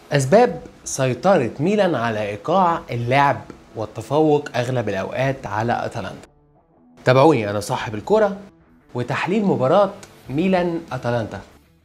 أسباب سيطرة ميلان على إيقاع اللعب والتفوق أغلب الأوقات على أتلانتا تابعوني أنا صاحب الكرة وتحليل مباراة ميلان أتلانتا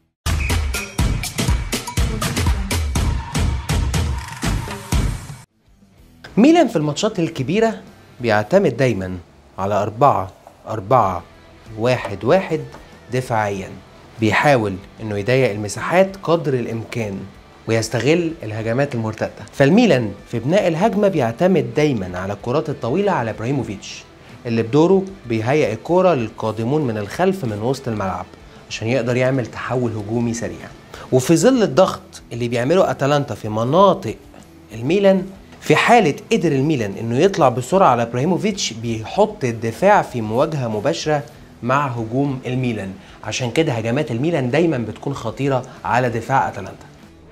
ميلان في الماتشات الكبيرة بيعتمد دايما على أربعة أربعة واحد واحد دفاعيا بيحاول انه يضيق المساحات قدر الامكان ويستغل الهجمات المرتدة فالميلان في بناء الهجمة بيعتمد دايما على الكرات الطويلة على ابراهيموفيتش اللي بدوره بيهيئ الكرة للقادمون من الخلف من وسط الملعب عشان يقدر يعمل تحول هجومي سريع وفي ظل الضغط اللي بيعمله اتلانتا في مناطق الميلان في حالة قدر الميلان انه يطلع بسرعة على ابراهيموفيتش بيحط الدفاع في مواجهة مباشرة مع هجوم الميلان عشان كده هجمات الميلان دايما بتكون خطيرة على دفاع اتلانتا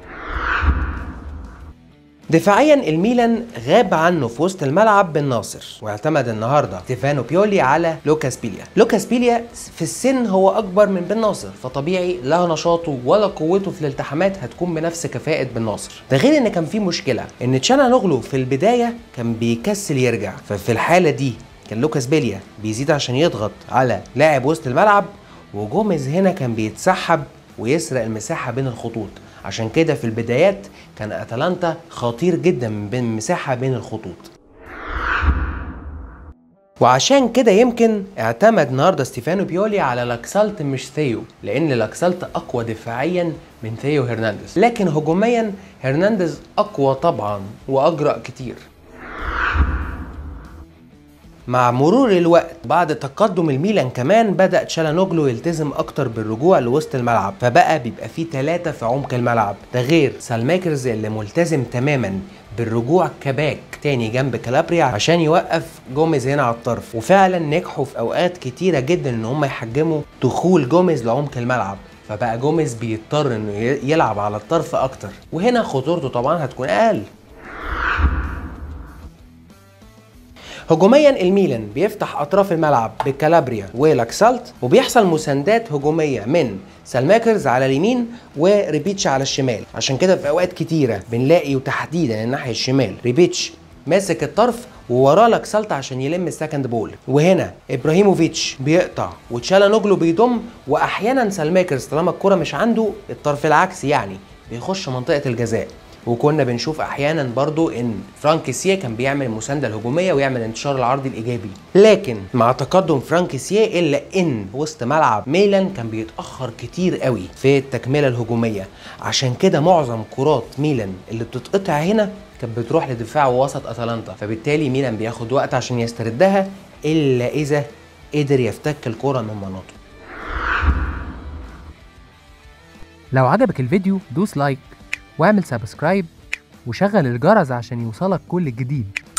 دفاعيا الميلان غاب عنه في وسط الملعب بن ناصر واعتمد النهارده ستيفانو بيولي على لوكاس بيليا لوكاس بيليا في السن هو اكبر من بن ناصر فطبيعي لا نشاطه ولا قوته في الالتحامات هتكون بنفس كفاءه بن ناصر ده غير ان كان في مشكله ان تشانا نغلو في البدايه كان بيكسل يرجع ففي الحاله دي كان لوكاس بيليا بيزيد عشان يضغط على لاعب وسط الملعب وجوميز هنا كان بيتسحب ويسرق المساحه بين الخطوط عشان كده في البدايات كان اتلانتا خطير جدا من بين مساحه بين الخطوط وعشان كده يمكن اعتمد النهارده ستيفانو بيولي على لاكسالت مش ثيو لان لاكسالت اقوى دفاعيا من ثيو هرنانديز لكن هجوميا هرنانديز اقوى طبعا واجرأ كتير مع مرور الوقت بعد تقدم الميلان كمان بدأ تشالانوجلو يلتزم أكتر بالرجوع لوسط الملعب فبقى بيبقى فيه ثلاثة في عمق الملعب ده غير سالماكرز اللي ملتزم تماما بالرجوع كباك تاني جنب كالابريا عشان يوقف جوميز هنا على الطرف وفعلا نجحوا في أوقات كتيرة جدا إن هم يحجموا دخول جوميز لعمق الملعب فبقى جوميز بيضطر انه يلعب على الطرف اكتر وهنا خطورته طبعا هتكون اقل هجوميا الميلان بيفتح اطراف الملعب بكالابريا ولاكسالت وبيحصل مساندات هجوميه من سالماكرز على اليمين وريبيتش على الشمال عشان كده في اوقات كتيره بنلاقي وتحديدا الناحيه الشمال ريبيتش ماسك الطرف ووراه لاكسالت عشان يلم السكند بول وهنا ابراهيموفيتش بيقطع وتشالانوجلو بيضم واحيانا سالماكرز طالما الكره مش عنده الطرف العكسي يعني بيخش منطقه الجزاء وكنا بنشوف احيانا برضو ان فرانك سيه كان بيعمل المسانده الهجوميه ويعمل انتشار العرضي الايجابي لكن مع تقدم فرانك سيه الا ان وسط ملعب ميلان كان بيتاخر كتير قوي في التكمله الهجوميه عشان كده معظم كرات ميلان اللي بتتقطع هنا كانت بتروح لدفاع وسط اتلانتا فبالتالي ميلان بياخد وقت عشان يستردها الا اذا قدر يفتك الكره من مناطق لو عجبك الفيديو دوس لايك واعمل سبسكرايب وشغل الجرس عشان يوصلك كل جديد